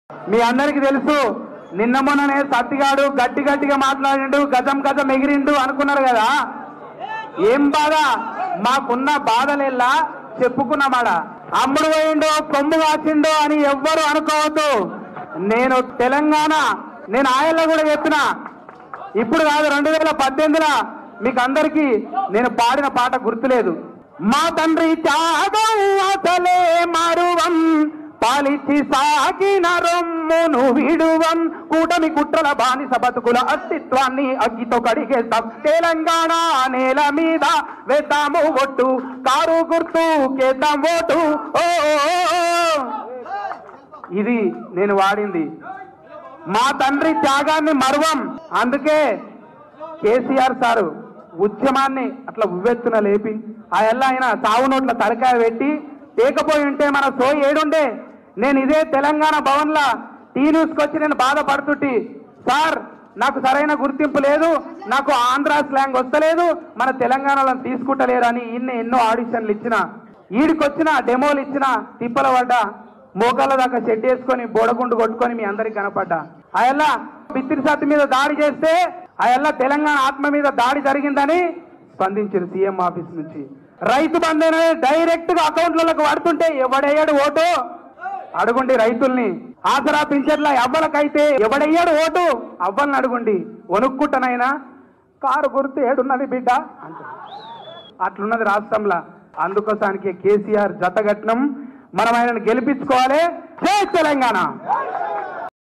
మీ అందరికి తెలుసు నిన్న మొన్ననే సత్తిగాడు గట్టి గట్టిగా మాట్లాడిండు గజం గజం ఎగిరిండు అనుకున్నారు కదా ఏం బాధ మాకున్న బాధలెల్లా చెప్పుకున్నామాడ అమ్ముడు పోయిండో కొమ్ము కాచిండో అని ఎవ్వరు అనుకోవద్దు నేను తెలంగాణ నేను ఆయల్లో కూడా చెప్పిన ఇప్పుడు కాదు రెండు వేల పద్దెనిమిదిలో మీకు అందరికీ నేను పాడిన పాట గుర్తులేదు మా తండ్రి త్యాగం అసలే మరువం పాలిచ్చి సాగిన రొమ్మును విడువం కూటమి కుట్రల బానిస బతుకుల అస్తిత్వాన్ని అగ్గితో కడిగేస్తాం తెలంగాణ నేల మీద వేద్దాము ఒట్టు కారు గుర్తు కేద్దాం ఓటు ఓ ఓ, ఓ, ఓ. ఇది నేను వాడింది మా తండ్రి త్యాగాన్ని మరువం అందుకే కేసీఆర్ సారు ఉద్యమాన్ని అట్లా ఉవ్వెత్తున లేపి ఆ ఎల్ల ఆయన సావు నోట్ల తలకాయ పెట్టి తేకపోయి ఉంటే మన సోయి ఏడుండే నేను ఇదే తెలంగాణ భవన్లా టీ న్యూస్కి వచ్చి నేను బాధపడుతుంటి సార్ నాకు సరైన గుర్తింపు లేదు నాకు ఆంధ్ర స్లాంగ్ వస్తలేదు మన తెలంగాణలో తీసుకుంటలేరు అని ఇన్ని ఎన్నో ఆడిషన్లు ఇచ్చిన ఈడికొచ్చిన డెమోలు ఇచ్చిన తిప్పల పడ్డా మోకాళ్ళ దాకా షెడ్ వేసుకొని బోడగుండు కొట్టుకొని మీ అందరికి కనపడ్డా ఆ ఎల్ల బిత్తిరి సత్తి మీద దాడి చేస్తే ఆ ఎల్ల తెలంగాణ ఆత్మ మీద దాడి జరిగిందని స్పందించారు సీఎం ఆఫీస్ నుంచి రైతు బంధు డైరెక్ట్ గా అకౌంట్లకు పడుతుంటే ఎవడయ్యాడు ఓటు అడుగుండి రైతుల్ని ఆసరా పింఛన్ల ఎవ్వలకైతే ఎవడయ్యాడు ఓటు అవ్వల్ని అడుగుండి వణుక్కుంటనైనా కారు గుర్తు ఏడున్నది బిడ్డ అంటారు అట్లున్నది రాష్ట్రంలో అందుకోసానికి కేసీఆర్ జతగట్నం మనం ఆయనను గెలిపించుకోవాలి జై తెలంగాణ